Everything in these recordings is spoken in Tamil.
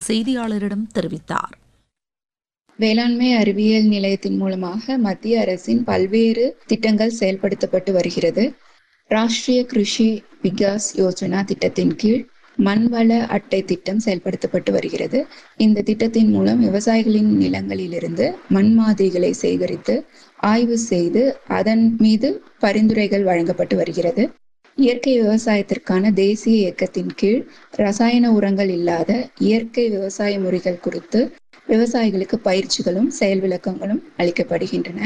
செய்தியாளரிடம் தெரிவித்தார் வேளாண்மை அறிவியல் நிலையத்தின் மூலமாக மத்திய அரசின் பல்வேறு திட்டங்கள் செயல்படுத்தப்பட்டு வருகிறது ராஷ்டிரிய கிருஷி விகாஸ் யோஜனா திட்டத்தின் கீழ் மண்வள அட்டை திட்டம் செயல்படுத்தப்பட்டு வருகிறது இந்த திட்டத்தின் மூலம் விவசாயிகளின் நிலங்களிலிருந்து மண் மாதிரிகளை சேகரித்து ஆய்வு செய்து அதன் மீது பரிந்துரைகள் வழங்கப்பட்டு வருகிறது இயற்கை விவசாயத்திற்கான தேசிய இயக்கத்தின் கீழ் ரசாயன உரங்கள் இல்லாத இயற்கை விவசாய முறைகள் குறித்து விவசாயிகளுக்கு பயிற்சிகளும் செயல் விளக்கங்களும் அளிக்கப்படுகின்றன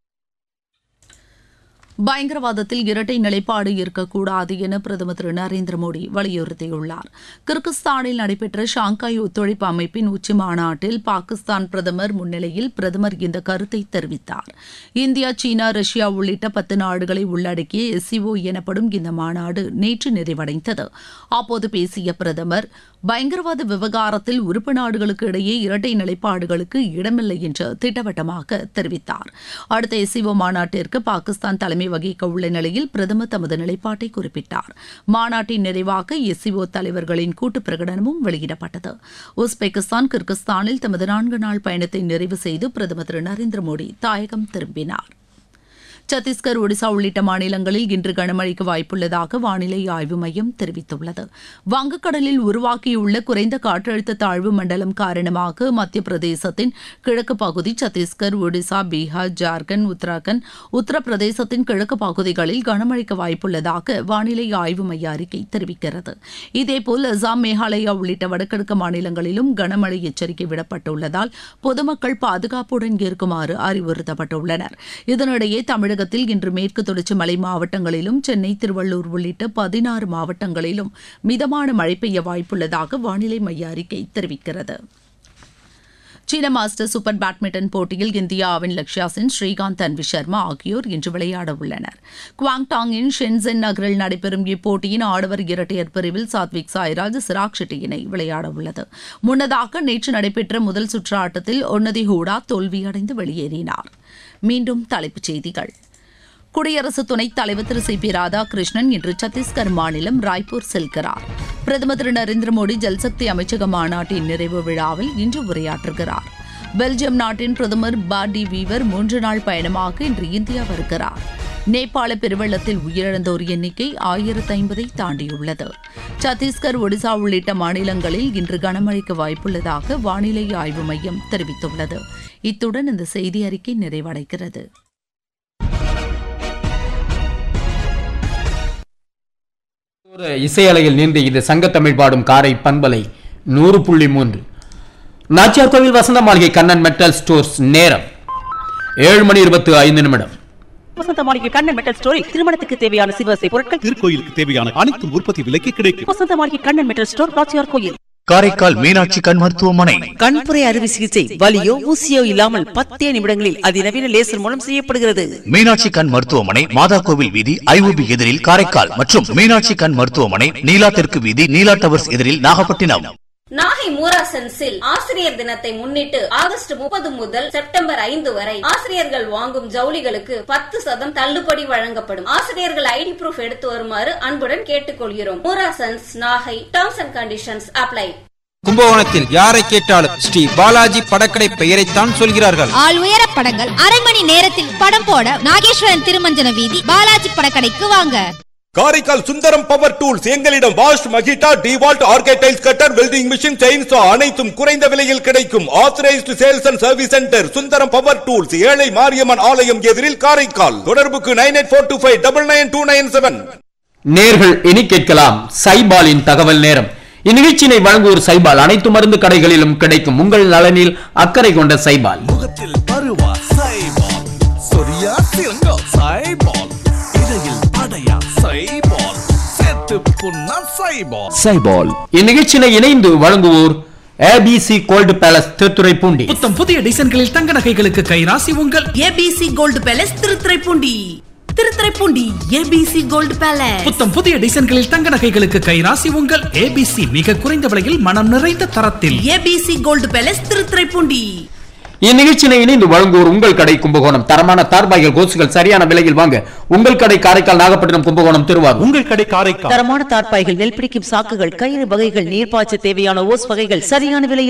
பயங்கரவாதத்தில் இரட்டை நிலைப்பாடு இருக்கக்கூடாது என பிரதமர் திரு நரேந்திர மோடி வலியுறுத்தியுள்ளார் கிர்கிஸ்தானில் நடைபெற்ற ஷாங்காய் ஒத்துழைப்பு அமைப்பின் உச்சி மாநாட்டில் பாகிஸ்தான் பிரதமர் முன்னிலையில் பிரதமர் இந்த கருத்தை தெரிவித்தார் இந்தியா சீனா ரஷ்யா உள்ளிட்ட பத்து நாடுகளை உள்ளடக்கிய எஸ்சிஓ எனப்படும் இந்த மாநாடு நேற்று நிறைவடைந்தது அப்போது பேசிய பிரதமர் பயங்கரவாத விவகாரத்தில் உறுப்பு நாடுகளுக்கு இடையே இரட்டை நிலைப்பாடுகளுக்கு இடமில்லை என்று திட்டவட்டமாக தெரிவித்தார் அடுத்த எஸ்சிஓ மாநாட்டிற்கு பாகிஸ்தான் தலைமை வகிக்க உள்ள நிலையில் பிரதமர் தமது நிலைப்பாட்டை குறிப்பிட்டார் மாநாட்டின் நிறைவாக எஸ்சிஓ தலைவர்களின் கூட்டு பிரகடனமும் வெளியிடப்பட்டது உஸ்பெகிஸ்தான் கிர்கிஸ்தானில் தமது நான்கு நாள் பயணத்தை நிறைவு செய்து பிரதமர் திரு நரேந்திர மோடி தாயகம் திரும்பினார் சத்தீஸ்கர் ஒடிசா உள்ளிட்ட மாநிலங்களில் இன்று கனமழைக்கு வாய்ப்புள்ளதாக வானிலை ஆய்வு மையம் தெரிவித்துள்ளது வங்கக்கடலில் உருவாக்கியுள்ள குறைந்த காற்றழுத்த தாழ்வு மண்டலம் காரணமாக மத்திய பிரதேசத்தின் கிழக்கு பகுதி சத்தீஸ்கர் ஒடிசா பீகார் ஜார்க்கண்ட் உத்தராகண்ட் உத்தரப்பிரதேசத்தின் கிழக்கு பகுதிகளில் கனமழைக்கு வாய்ப்புள்ளதாக வானிலை ஆய்வு மைய அறிக்கை தெரிவிக்கிறது இதேபோல் அசாம் மேகாலயா உள்ளிட்ட வடகிழக்கு மாநிலங்களிலும் கனமழை எச்சரிக்கை விடப்பட்டுள்ளதால் பொதுமக்கள் பாதுகாப்புடன் இருக்குமாறு அறிவுறுத்தப்பட்டுள்ளனர் இதனிடையே தமிழகத்தில் இன்று மேற்கு தொடர்ச்சி மலை மாவட்டங்களிலும் சென்னை திருவள்ளூர் உள்ளிட்ட பதினாறு மாவட்டங்களிலும் மிதமான மழை பெய்ய வாய்ப்புள்ளதாக வானிலை மைய அறிக்கை தெரிவிக்கிறது சீன மாஸ்டர் சூப்பர் பேட்மிண்டன் போட்டியில் இந்தியாவின் லக்ஷயா சென் ஸ்ரீகாந்த் தன்வி சர்மா ஆகியோர் இன்று விளையாட உள்ளனர் குவாங்டாங்கின் ஷென்சென் நகரில் நடைபெறும் இப்போட்டியின் ஆடவர் இரட்டையர் பிரிவில் சாத்விக் சாய்ராஜ் சிராக் ஷெட்டி இணை விளையாட உள்ளது முன்னதாக நேற்று நடைபெற்ற முதல் சுற்று ஆட்டத்தில் ஒன்னதி ஹூடா தோல்வியடைந்து வெளியேறினார் மீண்டும் தலைப்புச் செய்திகள் குடியரசு துணைத் தலைவர் திரு சி பி ராதாகிருஷ்ணன் இன்று சத்தீஸ்கர் மாநிலம் ராய்ப்பூர் செல்கிறார் பிரதமர் திரு நரேந்திர மோடி ஜல்சக்தி அமைச்சக மாநாட்டின் நிறைவு விழாவில் இன்று உரையாற்றுகிறார் பெல்ஜியம் நாட்டின் பிரதமர் பார்டி வீவர் மூன்று நாள் பயணமாக இன்று இந்தியா வருகிறார் நேபாள பெருவெள்ளத்தில் உயிரிழந்தோர் எண்ணிக்கை ஆயிரத்து ஐம்பதை தாண்டியுள்ளது சத்தீஸ்கர் ஒடிசா உள்ளிட்ட மாநிலங்களில் இன்று கனமழைக்கு வாய்ப்புள்ளதாக வானிலை ஆய்வு மையம் தெரிவித்துள்ளது இத்துடன் இந்த செய்தி அறிக்கை நிறைவடைகிறது ஒரு இசையலையில் நின்று இது சங்கத்தமிழ் பாடும் காரை பண்பலை நூறு புள்ளி மூன்று நாச்சியார் கோவில் வசந்த மாளிகை கண்ணன் மெட்டல் ஸ்டோர்ஸ் நேரம் ஏழு மணி இருபத்தி ஐந்து நிமிடம் வசந்த மாளிகை கண்ணன் மெட்டல் ஸ்டோரில் திருமணத்துக்கு தேவையான சிவசை பொருட்கள் திருக்கோயிலுக்கு தேவையான அனைத்து உற்பத்தி விலைக்கு கிடைக்கும் வசந்த மாளிகை கண்ணன் மெட்டல் ஸ்டோர் நாச்சியார் கோயில் காரைக்கால் மீனாட்சி கண் மருத்துவமனை கண்புரை அறுவை சிகிச்சை வலியோ ஊசியோ இல்லாமல் பத்தே நிமிடங்களில் அதிநவீன லேசர் மூலம் செய்யப்படுகிறது மீனாட்சி கண் மருத்துவமனை மாதா கோவில் வீதி ஐஓபி எதிரில் காரைக்கால் மற்றும் மீனாட்சி கண் மருத்துவமனை நீலா தெற்கு வீதி நீலா டவர்ஸ் எதிரில் நாகப்பட்டினம் நாகை மூராசன்ஸில் ஆசிரியர் தினத்தை முன்னிட்டு ஆகஸ்ட் முப்பது முதல் செப்டம்பர் ஐந்து வரை ஆசிரியர்கள் வாங்கும் ஜவுளிகளுக்கு பத்து சதம் தள்ளுபடி வழங்கப்படும் ஆசிரியர்கள் ஐடி ப்ரூஃப் எடுத்து வருமாறு அன்புடன் கேட்டுக்கொள்கிறோம் Moorasons Nagai terms and conditions apply கும்பகோணத்தில் யாரை கேட்டாலும் ஸ்ரீ பாலாஜி படக்கடை பெயரைத்தான் சொல்கிறார்கள் ஆள் உயர படங்கள் அரை மணி நேரத்தில் படம் போட நாகேஸ்வரன் திருமஞ்சன வீதி பாலாஜி படக்கடைக்கு வாங்க காரைக்கால் சுந்தரம் பவர் டூல்ஸ் எங்களிடம் வாஷ் மகிட்டா டிவால்ட் ஆர்கேடைல்ஸ் கட்டர் வெல்டிங் மிஷின் செயின்சா அனைத்தும் குறைந்த விலையில் கிடைக்கும் authorised sales and service centre Sundaram power tools ஏழை மாரியம்மன் ஆலயம் எதிரில் காரைக்கால் தொடர்புக்கு nine eight four two five double nine two nine seven நேர்கள் இனி கேட்கலாம் சைபாலின் தகவல் நேரம் இந்நிகழ்ச்சியினை வழங்குவோர் சைபால் அனைத்து மருந்து கடைகளிலும் கிடைக்கும் உங்கள் நலனில் அக்கறை கொண்ட சைபால் முகத்தில் பருவா சைபால் சொரியா சிறங்கோ சைபால் இடையில் அடையா சைபால் சேர்த்து புண்ணா சைபால் சைபால் இந்நிகழ்ச்சியினை இணைந்து வழங்குவோர் ஏபிசி கோல்டு பேலஸ் திருத்துறைப்பூண்டி புத்தம் புதிய டிசைன்களில் தங்க நகைகளுக்கு கைராசி உங்கள் ABC gold palace Thiruthuraipoondi Thiruthuraipoondi ABC gold palace புத்தம் புதிய டிசைன்களில் தங்க நகைகளுக்கு கைராசி உங்கள் ஏபிசி மிக குறைந்த விலையில் மனம் நிறைந்த தரத்தில் ஏபிசி கோல்டு பேலஸ் திருத்துறைப்பூண்டி இந்நிகழ்ச்சியினை இணைந்து வழங்குவோர் உங்கள் கடை கும்பகோணம் தரமான தார்பாய்கள் கோசுகள் சரியான விலையில் வாங்க உங்கள் கடை காரைக்கால் நாகப்பட்டினம் கும்பகோணம் திருவாரூர் உங்கள் கடை காரைக்கால் தரமான தார்ப்பாய்கள் நெல் பிடிக்கும் சாக்குகள் கயிறு வகைகள் நீர்ப்பாய்ச்ச தேவையான ஓஸ் வகைகள் சரியான விலையில்